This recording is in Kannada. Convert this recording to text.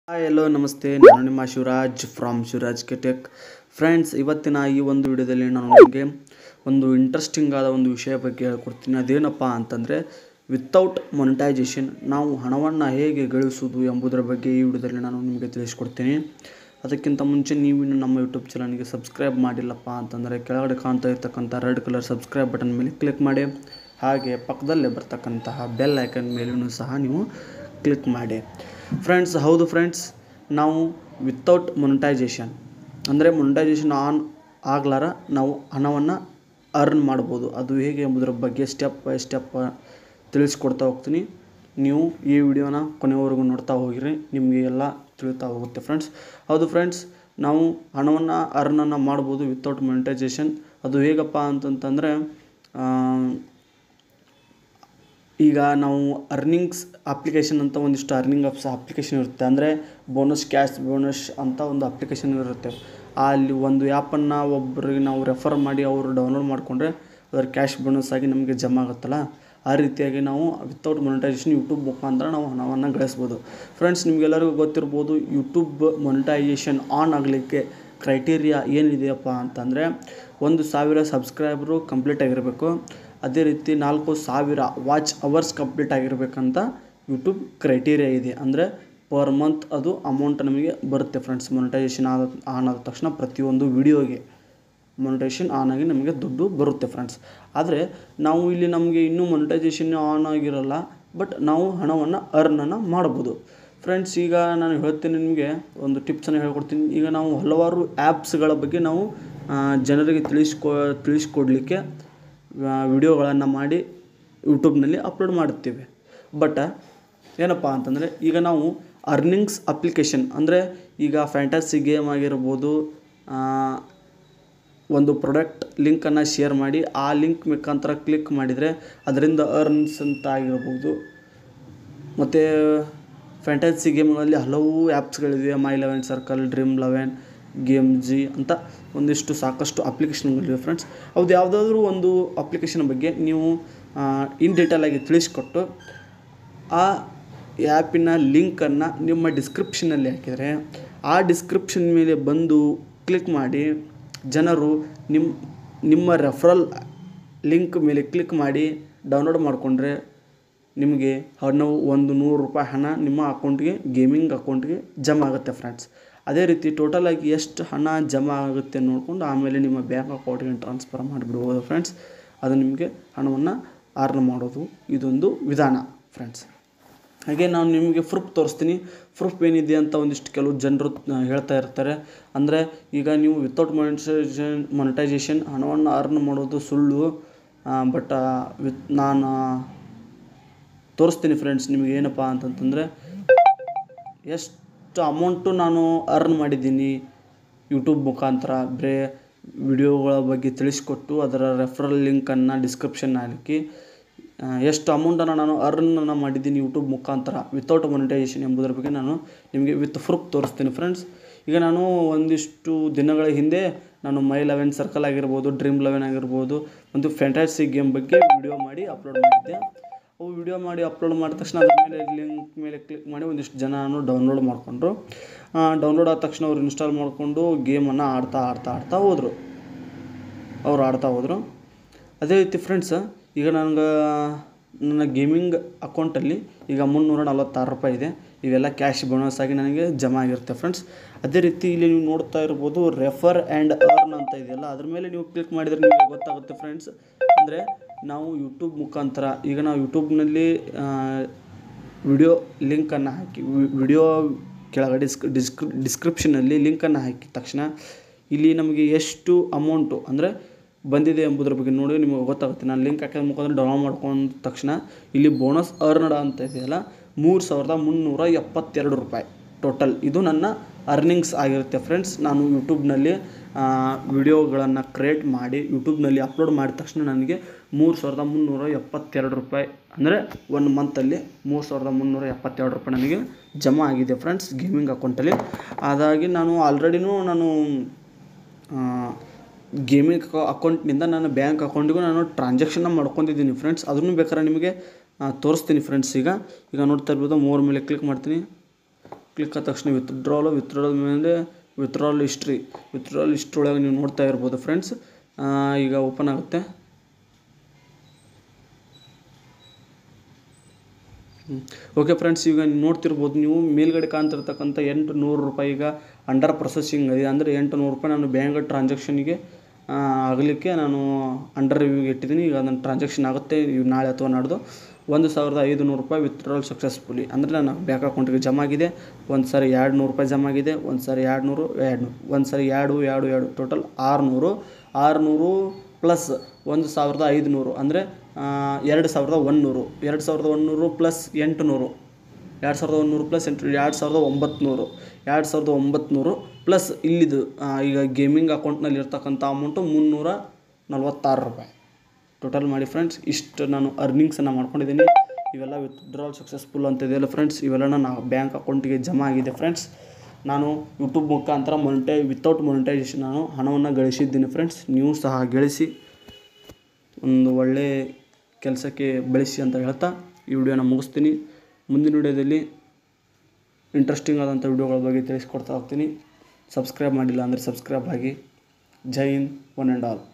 ಹಾಯ್ ಎಲ್ಲೋ ನಮಸ್ತೆ ನಾನು ನಿಮ್ಮ ಶಿವರಾಜ್ ಫ್ರಾಮ್ ಶಿವರಾಜ್ ಕೆಟೆಕ್ ಫ್ರೆಂಡ್ಸ್ ಇವತ್ತಿನ ಈ ಒಂದು ವಿಡಿಯೋದಲ್ಲಿ ನಾನು ನಿಮಗೆ ಒಂದು ಇಂಟ್ರೆಸ್ಟಿಂಗ್ ಆದ ಒಂದು ವಿಷಯ ಬಗ್ಗೆ ಹೇಳ್ಕೊಡ್ತೀನಿ ಅದೇನಪ್ಪ ಅಂತಂದರೆ ವಿತೌಟ್ ಮೊನಿಟೈಸೇಷನ್ ನಾವು ಹಣವನ್ನು ಹೇಗೆ ಗಳಿಸುವುದು ಎಂಬುದರ ಬಗ್ಗೆ ಈ ವಿಡಿಯೋದಲ್ಲಿ ನಾನು ನಿಮಗೆ ತಿಳಿಸ್ಕೊಡ್ತೀನಿ ಅದಕ್ಕಿಂತ ಮುಂಚೆ ನೀವು ಇನ್ನು ನಮ್ಮ ಯೂಟ್ಯೂಬ್ ಚಾನಲ್ಗೆ ಸಬ್ಸ್ಕ್ರೈಬ್ ಮಾಡಿಲ್ಲಪ್ಪ ಅಂತಂದರೆ ಕೆಳಗಡೆ ಕಾಣ್ತಾ ಇರ್ತಕ್ಕಂಥ ರೆಡ್ ಕಲರ್ ಸಬ್ಸ್ಕ್ರೈಬ್ ಬಟನ್ ಮೇಲೆ ಕ್ಲಿಕ್ ಮಾಡಿ ಹಾಗೆ ಪಕ್ಕದಲ್ಲೇ ಬರ್ತಕ್ಕಂತಹ ಬೆಲ್ ಐಕನ್ ಮೇಲೂ ಸಹ ನೀವು ಕ್ಲಿಕ್ ಮಾಡಿ ಫ್ರೆಂಡ್ಸ್ ಹೌದು ಫ್ರೆಂಡ್ಸ್ ನಾವು ವಿತೌಟ್ ಮೊನಿಟೈಸೇಷನ್ ಅಂದರೆ ಮೊನಿಟೈಸೇಷನ್ ಆನ್ ಆಗ್ಲಾರ ನಾವು ಹಣವನ್ನು ಅರ್ನ್ ಮಾಡ್ಬೋದು ಅದು ಹೇಗೆ ಎಂಬುದರ ಬಗ್ಗೆ ಸ್ಟೆಪ್ ಬೈ ಸ್ಟೆಪ್ ತಿಳಿಸ್ಕೊಡ್ತಾ ಹೋಗ್ತೀನಿ ನೀವು ಈ ವಿಡಿಯೋನ ಕೊನೆವರೆಗೂ ನೋಡ್ತಾ ಹೋಗಿರಿ ನಿಮಗೆ ಎಲ್ಲ ತಿಳಿತಾ ಹೋಗುತ್ತೆ ಫ್ರೆಂಡ್ಸ್ ಹೌದು ಫ್ರೆಂಡ್ಸ್ ನಾವು ಹಣವನ್ನು ಅರ್ನನ್ನು ಮಾಡ್ಬೋದು ವಿತೌಟ್ ಮೊನಿಟೈಸೇಷನ್ ಅದು ಹೇಗಪ್ಪ ಅಂತಂತಂದರೆ ಈಗ ನಾವು ಅರ್ನಿಂಗ್ಸ್ ಅಪ್ಲಿಕೇಶನ್ ಅಂತ ಒಂದಿಷ್ಟು ಅರ್ನಿಂಗ್ ಅಪ್ಸ್ ಅಪ್ಲಿಕೇಶನ್ ಇರುತ್ತೆ ಅಂದರೆ ಬೋನಸ್ ಕ್ಯಾಶ್ ಬೋನಸ್ ಅಂತ ಒಂದು ಅಪ್ಲಿಕೇಶನ್ ಇರುತ್ತೆ ಅಲ್ಲಿ ಒಂದು ಆ್ಯಪನ್ನು ಒಬ್ಬರಿಗೆ ನಾವು ರೆಫರ್ ಮಾಡಿ ಅವರು ಡೌನ್ಲೋಡ್ ಮಾಡಿಕೊಂಡ್ರೆ ಅದರ ಕ್ಯಾಶ್ ಬೋನಸ್ ಆಗಿ ನಮಗೆ ಜಮಾ ಆಗುತ್ತಲ್ಲ ಆ ರೀತಿಯಾಗಿ ನಾವು ವಿತೌಟ್ ಮೊನಿಟೈಸೇಷನ್ ಯೂಟ್ಯೂಬ್ ಮುಖಾಂತರ ನಾವು ಹಣವನ್ನು ಗಳಿಸ್ಬೋದು ಫ್ರೆಂಡ್ಸ್ ನಿಮಗೆಲ್ಲರಿಗೂ ಗೊತ್ತಿರ್ಬೋದು ಯೂಟ್ಯೂಬ್ ಮೊನಿಟೈಸೇಷನ್ ಆನ್ ಆಗಲಿಕ್ಕೆ ಕ್ರೈಟೀರಿಯಾ ಏನಿದೆಯಪ್ಪ ಅಂತಂದರೆ ಒಂದು ಸಾವಿರ ಸಬ್ಸ್ಕ್ರೈಬರು ಕಂಪ್ಲೀಟ್ ಆಗಿರಬೇಕು ಅದೇ ರೀತಿ ನಾಲ್ಕು ಸಾವಿರ ವಾಚ್ ಅವರ್ಸ್ ಕಂಪ್ಲೀಟ್ ಆಗಿರಬೇಕಂತ ಯೂಟ್ಯೂಬ್ ಕ್ರೈಟೀರಿಯಾ ಇದೆ ಅಂದರೆ ಪರ್ ಮಂತ್ ಅದು ಅಮೌಂಟ್ ನಮಗೆ ಬರುತ್ತೆ ಫ್ರೆಂಡ್ಸ್ ಮೊನಿಟೈಸೇಷನ್ ಆದ ಆನ್ ಆದ ತಕ್ಷಣ ಪ್ರತಿಯೊಂದು ವಿಡಿಯೋಗೆ ಮೊನಿಟೈಸೇಷನ್ ಆನ್ ಆಗಿ ನಮಗೆ ದುಡ್ಡು ಬರುತ್ತೆ ಫ್ರೆಂಡ್ಸ್ ಆದರೆ ನಾವು ಇಲ್ಲಿ ನಮಗೆ ಇನ್ನೂ ಮೊನಿಟೈಸೇಷನ್ ಆನ್ ಆಗಿರಲ್ಲ ಬಟ್ ನಾವು ಹಣವನ್ನು ಅರ್ನನ್ನು ಮಾಡ್ಬೋದು ಫ್ರೆಂಡ್ಸ್ ಈಗ ನಾನು ಹೇಳ್ತೀನಿ ನಿಮಗೆ ಒಂದು ಟಿಪ್ಸನ್ನು ಹೇಳ್ಕೊಡ್ತೀನಿ ಈಗ ನಾವು ಹಲವಾರು ಆ್ಯಪ್ಸ್ಗಳ ಬಗ್ಗೆ ನಾವು ಜನರಿಗೆ ತಿಳಿಸ್ಕೊ ತಿಳಿಸ್ಕೊಡ್ಲಿಕ್ಕೆ ವಿಡಿಯೋಗಳನ್ನು ಮಾಡಿ ಯೂಟ್ಯೂಬ್ನಲ್ಲಿ ಅಪ್ಲೋಡ್ ಮಾಡುತ್ತೇವೆ ಬಟ್ ಏನಪ್ಪ ಅಂತಂದರೆ ಈಗ ನಾವು ಅರ್ನಿಂಗ್ಸ್ ಅಪ್ಲಿಕೇಶನ್ ಅಂದರೆ ಈಗ ಫ್ಯಾಂಟಸಿ ಗೇಮ್ ಆಗಿರ್ಬೋದು ಒಂದು ಪ್ರಾಡಕ್ಟ್ ಲಿಂಕನ್ನು ಶೇರ್ ಮಾಡಿ ಆ ಲಿಂಕ್ ಮುಖಾಂತರ ಕ್ಲಿಕ್ ಮಾಡಿದರೆ ಅದರಿಂದ ಅರ್ನ್ಸ್ ಅಂತ ಆಗಿರ್ಬೋದು ಮತ್ತು ಫ್ಯಾಂಟಸಿ ಗೇಮ್ಗಳಲ್ಲಿ ಹಲವು ಆ್ಯಪ್ಸ್ಗಳಿವೆ my eleven circle dream eleven Gamezy ಅಂತ ಒಂದಿಷ್ಟು ಸಾಕಷ್ಟು ಅಪ್ಲಿಕೇಶನ್ಗಳಿವೆ ಫ್ರೆಂಡ್ಸ್ ಅದು ಯಾವುದಾದ್ರೂ ಒಂದು ಅಪ್ಲಿಕೇಶನ್ ಬಗ್ಗೆ ನೀವು ಇನ್ ಡೀಟೇಲಾಗಿ ತಿಳಿಸ್ಕೊಟ್ಟು ಆ ಆ್ಯಪಿನ ಲಿಂಕನ್ನು ನಿಮ್ಮ ಡಿಸ್ಕ್ರಿಪ್ಷನಲ್ಲಿ ಹಾಕಿದರೆ ಆ ಡಿಸ್ಕ್ರಿಪ್ಷನ್ ಮೇಲೆ ಬಂದು ಕ್ಲಿಕ್ ಮಾಡಿ ಜನರು ನಿಮ್ಮ ನಿಮ್ಮ ರೆಫರಲ್ ಲಿಂಕ್ ಮೇಲೆ ಕ್ಲಿಕ್ ಮಾಡಿ ಡೌನ್ಲೋಡ್ ಮಾಡಿಕೊಂಡ್ರೆ ನಿಮಗೆ ಹಣ ಒಂದು ನೂರು ರೂಪಾಯಿ ಹಣ ನಿಮ್ಮ ಅಕೌಂಟ್ಗೆ ಗೇಮಿಂಗ್ ಅಕೌಂಟ್ಗೆ ಜಮಾ ಆಗುತ್ತೆ ಫ್ರೆಂಡ್ಸ್ ಅದೇ ರೀತಿ ಟೋಟಲಾಗಿ ಎಷ್ಟು ಹಣ ಜಮಾ ಆಗುತ್ತೆ ನೋಡಿಕೊಂಡು ಆಮೇಲೆ ನಿಮ್ಮ ಬ್ಯಾಂಕ್ ಅಕೌಂಟ್ಗೆ ಟ್ರಾನ್ಸ್ಫರ್ ಮಾಡಿಬಿಡ್ಬೋದು ಫ್ರೆಂಡ್ಸ್ ಅದು ನಿಮಗೆ ಹಣವನ್ನು ಅರ್ನ್ ಮಾಡೋದು ಇದೊಂದು ವಿಧಾನ ಫ್ರೆಂಡ್ಸ್ ಹಾಗೆ ನಾನು ನಿಮಗೆ ಪ್ರೂಫ್ ತೋರಿಸ್ತೀನಿ ಪ್ರೂಫ್ ಏನಿದೆ ಅಂತ ಒಂದಿಷ್ಟು ಕೆಲವು ಜನರು ಹೇಳ್ತಾ ಇರ್ತಾರೆ ಅಂದರೆ ಈಗ ನೀವು ವಿತೌಟ್ ಮೊನಿಟೈಸೇಷನ್ ಮೊನಿಟೈಸೇಷನ್ ಹಣವನ್ನು ಅರ್ನ್ ಮಾಡೋದು ಸುಳ್ಳು ಬಟ್ ವಿತ್ ನಾನು ತೋರಿಸ್ತೀನಿ ಫ್ರೆಂಡ್ಸ್ ನಿಮಗೆ ಏನಪ್ಪ ಅಂತಂತಂದರೆ ಎಷ್ಟು ಅಮೌಂಟು ನಾನು ಅರ್ನ್ ಮಾಡಿದ್ದೀನಿ ಯೂಟ್ಯೂಬ್ ಮುಖಾಂತರ ಬರೇ ವಿಡಿಯೋಗಳ ಬಗ್ಗೆ ತಿಳಿಸ್ಕೊಟ್ಟು ಅದರ ರೆಫರಲ್ ಲಿಂಕನ್ನು ಡಿಸ್ಕ್ರಿಪ್ಷನ್ ಹಾಕಿ ಎಷ್ಟು ಅಮೌಂಟನ್ನು ನಾನು ಅರ್ನನ್ನು ಮಾಡಿದ್ದೀನಿ ಯೂಟ್ಯೂಬ್ ಮುಖಾಂತರ ವಿತೌಟ್ ಮೊನಿಟೈಸೇಷನ್ ಎಂಬುದರ ಬಗ್ಗೆ ನಾನು ನಿಮಗೆ ವಿತ್ ಪ್ರೂಫ್ ತೋರಿಸ್ತೀನಿ ಫ್ರೆಂಡ್ಸ್ ಈಗ ನಾನು ಒಂದಿಷ್ಟು ದಿನಗಳ ಹಿಂದೆ ನಾನು ಮೈ ಲೆವೆನ್ ಸರ್ಕಲ್ ಆಗಿರ್ಬೋದು ಡ್ರೀಮ್ ಲೆವೆನ್ ಆಗಿರ್ಬೋದು ಒಂದು ಫ್ಯಾಂಟಸಿ ಗೇಮ್ ಬಗ್ಗೆ ವಿಡಿಯೋ ಮಾಡಿ ಅಪ್ಲೋಡ್ ಮಾಡಿದ್ದೆ ಅವು ವಿಡಿಯೋ ಮಾಡಿ ಅಪ್ಲೋಡ್ ಮಾಡಿದ ತಕ್ಷಣ ಅದ್ರ ಮೇಲೆ ಲಿಂಕ್ ಮೇಲೆ ಕ್ಲಿಕ್ ಮಾಡಿ ಒಂದಿಷ್ಟು ಜನನು ಡೌನ್ಲೋಡ್ ಮಾಡಿಕೊಂಡ್ರು ಡೌನ್ಲೋಡ್ ಆದ ತಕ್ಷಣ ಅವ್ರು ಇನ್ಸ್ಟಾಲ್ ಮಾಡಿಕೊಂಡು ಗೇಮನ್ನು ಆಡ್ತಾ ಆಡ್ತಾ ಆಡ್ತಾ ಹೋದರು ಅವ್ರು ಆಡ್ತಾ ಹೋದರು ಅದೇ ರೀತಿ ಫ್ರೆಂಡ್ಸ್ ಈಗ ನನಗೆ ನನ್ನ ಗೇಮಿಂಗ್ ಅಕೌಂಟಲ್ಲಿ ಈಗ ಮುನ್ನೂರ ನಲ್ವತ್ತಾರು ರೂಪಾಯಿ ಇದೆ ಇವೆಲ್ಲ ಕ್ಯಾಶ್ ಬೋನಸ್ ಆಗಿ ನನಗೆ ಜಮಾ ಆಗಿರುತ್ತೆ ಫ್ರೆಂಡ್ಸ್ ಅದೇ ರೀತಿ ಇಲ್ಲಿ ನೀವು ನೋಡ್ತಾ ಇರ್ಬೋದು ರೆಫರ್ ಆ್ಯಂಡ್ ಅರ್ನ್ ಅಂತ ಇದೆಯಲ್ಲ ಅದ್ರ ಮೇಲೆ ನೀವು ಕ್ಲಿಕ್ ಮಾಡಿದರೆ ನಿಮಗೆ ಗೊತ್ತಾಗುತ್ತೆ ಫ್ರೆಂಡ್ಸ್ ಅಂದರೆ ನಾವು ಯೂಟ್ಯೂಬ್ ಮುಖಾಂತರ ಈಗ ನಾವು ಯೂಟ್ಯೂಬ್ನಲ್ಲಿ ವಿಡಿಯೋ ಲಿಂಕನ್ನು ಹಾಕಿ ವಿಡಿಯೋ ಕೆಳಗಡೆ ಡಿಸ್ಕ್ ಡಿಸ್ಕ್ರಿ ಡಿಸ್ಕ್ರಿಪ್ಷನಲ್ಲಿ ಲಿಂಕನ್ನು ಹಾಕಿದ ತಕ್ಷಣ ಇಲ್ಲಿ ನಮಗೆ ಎಷ್ಟು ಅಮೌಂಟು ಅಂದರೆ ಬಂದಿದೆ ಎಂಬುದರ ಬಗ್ಗೆ ನೋಡಿ ನಿಮಗೆ ಗೊತ್ತಾಗುತ್ತೆ ನಾನು ಲಿಂಕ್ ಹಾಕಿದ ಮುಖಾಂತರ ಡೌನ್ಲೋಡ್ ಮಾಡ್ಕೊಂಡ ತಕ್ಷಣ ಇಲ್ಲಿ ಬೋನಸ್ ಅರ್ನಡ ಅಂತ ಇದೆಯಲ್ಲ ಮೂರು ಸಾವಿರದ ಮುನ್ನೂರ ಎಪ್ಪತ್ತೆರಡು ರೂಪಾಯಿ ಟೋಟಲ್ ಇದು ನನ್ನ ಅರ್ನಿಂಗ್ಸ್ ಆಗಿರುತ್ತೆ ಫ್ರೆಂಡ್ಸ್ ನಾನು ಯೂಟ್ಯೂಬ್ನಲ್ಲಿ ವಿಡಿಯೋಗಳನ್ನು ಕ್ರಿಯೇಟ್ ಮಾಡಿ ಯೂಟ್ಯೂಬ್ನಲ್ಲಿ ಅಪ್ಲೋಡ್ ಮಾಡಿದ ತಕ್ಷಣ ನನಗೆ ಮೂರು ಸಾವಿರದ ಮುನ್ನೂರ ಎಪ್ಪತ್ತೆರಡು ರೂಪಾಯಿ ಅಂದರೆ ಒನ್ ಮಂತಲ್ಲಿ ಮೂರು ಸಾವಿರದ ಮುನ್ನೂರ ಎಪ್ಪತ್ತೆರಡು ರೂಪಾಯಿ ನನಗೆ ಜಮಾ ಆಗಿದೆ ಫ್ರೆಂಡ್ಸ್ ಗೇಮಿಂಗ್ ಅಕೌಂಟಲ್ಲಿ ಅದಾಗಿ ನಾನು ಆಲ್ರೆಡಿನೂ ನಾನು ಗೇಮಿಂಗ್ ಅಕೌಂಟ್ನಿಂದ ನನ್ನ ಬ್ಯಾಂಕ್ ಅಕೌಂಟಿಗೂ ನಾನು ಟ್ರಾನ್ಸಾಕ್ಷನ್ನ ಮಾಡ್ಕೊಂಡಿದ್ದೀನಿ ಫ್ರೆಂಡ್ಸ್ ಅದನ್ನು ಬೇಕಾದ್ರೆ ನಿಮಗೆ ತೋರಿಸ್ತೀನಿ ಫ್ರೆಂಡ್ಸ್ ಈಗ ಈಗ ನೋಡ್ತಾ ಇರ್ಬೋದು ಮೂರ ಮೇಲೆ ಕ್ಲಿಕ್ ಮಾಡ್ತೀನಿ ಕ್ಲಿಕ್ ಆದ ತಕ್ಷಣ ವಿತ್ಡ್ರಾಲು ವಿತ್ಡ್ರಾಲ್ ಮೇಲೆ ವಿತ್ಡ್ರಾಲ್ ಹಿಸ್ಟ್ರಿ ವಿತ್ಡ್ರಾಲ್ ಹಿಸ್ಟ್ರಿ ಒಳಗೆ ನೀವು ನೋಡ್ತಾ ಇರ್ಬೋದು ಫ್ರೆಂಡ್ಸ್ ಈಗ ಓಪನ್ ಆಗುತ್ತೆ ಓಕೆ ಫ್ರೆಂಡ್ಸ್ ಈಗ ನೀವು ನೋಡ್ತಿರ್ಬೋದು ನೀವು ಮೇಲ್ಗಡೆ ಕಾಣ್ತಿರ್ತಕ್ಕಂಥ ಎಂಟು ನೂರು ರೂಪಾಯಿ ಈಗ ಅಂಡರ್ ಪ್ರೊಸೆಸಿಂಗ್ ಇದೆ ಅಂದರೆ ಎಂಟು ನೂರು ರೂಪಾಯಿ ನಾನು ಬ್ಯಾಂಕ್ ಟ್ರಾನ್ಸಾಕ್ಷನ್ಗೆ ಆಗಲಿಕ್ಕೆ ನಾನು ಅಂಡರ್ ರಿವ್ಯೂಗೆ ಇಟ್ಟಿದ್ದೀನಿ ಈಗ ನನ್ನ ಟ್ರಾನ್ಸಾಕ್ಷನ್ ಆಗುತ್ತೆ ಇವ್ ನಾಳೆ ಅಥವಾ ನಾಡ್ದು ಒಂದು ಸಾವಿರದ ಐದು ನೂರು ರೂಪಾಯಿ ವಿತ್ಡ್ರಾಲ್ ಸಕ್ಸಸ್ಫುಲಿ ಅಂದರೆ ನನ್ನ ಬ್ಯಾಂಕ್ ಅಕೌಂಟಿಗೆ ಜಮಾ ಆಗಿದೆ ಒಂದು ಸಾರಿ ಎರಡು ನೂರು ರೂಪಾಯಿ ಜಮಾ ಆಗಿದೆ ಒಂದು ಸಾರಿ ಎರಡು ನೂರು ಎರಡು ನೂರು ಒಂದು ಸಾರಿ ಎರಡು ಎರಡು ಎರಡು ಟೋಟಲ್ ಆರುನೂರು ಆರುನೂರು ಪ್ಲಸ್ ಒಂದು ಸಾವಿರದ ಐದುನೂರು ಅಂದರೆ ಎರಡು ಸಾವಿರದ ಒಂದುನೂರು ಎರಡು ಸಾವಿರದ ಒಂದುನೂರು ಪ್ಲಸ್ ಎಂಟುನೂರು ಎರಡು ಸಾವಿರದ ಒಂದುನೂರು ಪ್ಲಸ್ ಎಂಟು ಎರಡು ಸಾವಿರದ ಒಂಬತ್ನೂರು ಎರಡು ಸಾವಿರದ ಒಂಬತ್ನೂರು ಪ್ಲಸ್ ಇಲ್ಲಿದು ಆ, ಈಗ ಗೇಮಿಂಗ್ ಅಕೌಂಟ್ನಲ್ಲಿ ಇರ್ತಕ್ಕಂಥ ಅಮೌಂಟು ಮುನ್ನೂರ ನಲ್ವತ್ತಾರು ರೂಪಾಯಿ ಟೋಟಲ್ ಮಾಡಿ ಫ್ರೆಂಡ್ಸ್ ಇಷ್ಟು ನಾನು ಅರ್ನಿಂಗ್ಸನ್ನು ಮಾಡ್ಕೊಂಡಿದ್ದೀನಿ ಇವೆಲ್ಲ ವಿತ್ಡ್ರಾಲ್ ಸಕ್ಸಸ್ಫುಲ್ ಅಂತ ಇದೆಯಲ್ಲ ಫ್ರೆಂಡ್ಸ್ ಇವೆಲ್ಲ ನನ್ನ ಬ್ಯಾಂಕ್ ಅಕೌಂಟಿಗೆ ಜಮಾ ಆಗಿದೆ ಫ್ರೆಂಡ್ಸ್ ನಾನು ಯೂಟ್ಯೂಬ್ ಮುಖಾಂತರ ಮೊನಿಟೈ ವಿತೌಟ್ ಮೊನಿಟೈಸೇಷನ್ ನಾನು ಹಣವನ್ನು ಗಳಿಸಿದ್ದೀನಿ ಫ್ರೆಂಡ್ಸ್ ನೀವು ಸಹ ಗಳಿಸಿ ಒಂದು ಒಳ್ಳೆ ಕೆಲಸಕ್ಕೆ ಬಳಸಿ ಅಂತ ಹೇಳ್ತಾ ಈ ವಿಡಿಯೋನ ಮುಗಿಸ್ತೀನಿ ಮುಂದಿನ ವಿಡಿಯೋದಲ್ಲಿ ಇಂಟ್ರೆಸ್ಟಿಂಗ್ ಆದಂಥ ವಿಡಿಯೋಗಳ ಬಗ್ಗೆ ತಿಳಿಸ್ಕೊಡ್ತಾ ಹೋಗ್ತೀನಿ ಸಬ್ಸ್ಕ್ರೈಬ್ ಮಾಡಿಲ್ಲ ಅಂದರೆ ಸಬ್ಸ್ಕ್ರೈಬ್ ಆಗಿ Jai Hind one and all